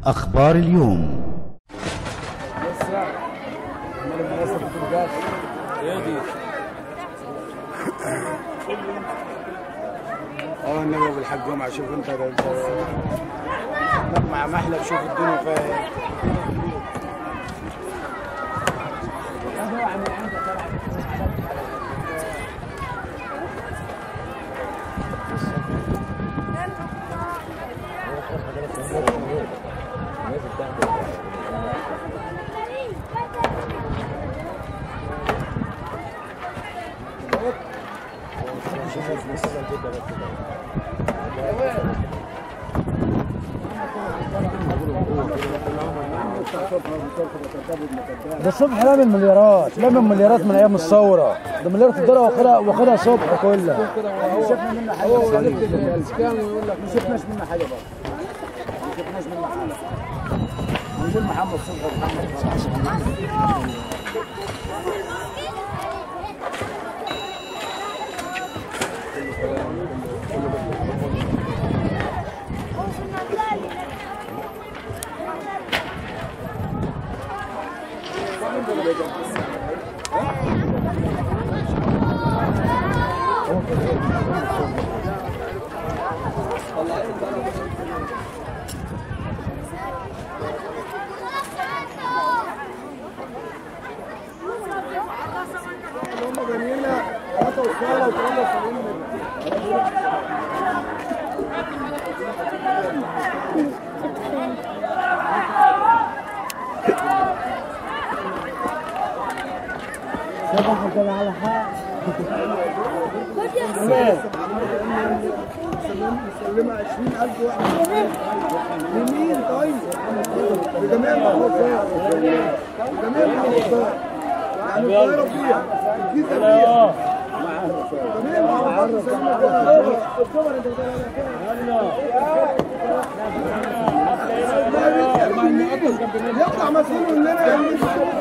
أخبار اليوم اه النبي ابو الحاج جمعه شوف انت ده انت مع محلب شوف الدنيا فيها ده الصبح لامم مليارات لامم مليارات من ايام الثوره ده مليارات الدولار واخدها واخدها صبح كلها ما شفنا منه حاجه هو غلبت الاسكان ويقول لك ما شفناش منه حاجه برضه ما شفناش منه حاجه ونقول محمد صبحي ومحمد صلاح هم بنينا ثلاثة وصالة وثلاثة وسبعين صباح كده على حق مسلمة 20000 واحد لمين طيب؟ لجميع المحافظات لجميع المحافظات يعني القاهرة فيها الجيزة فيها جميع المحافظات مسلمة فيها يطلع مسؤول مننا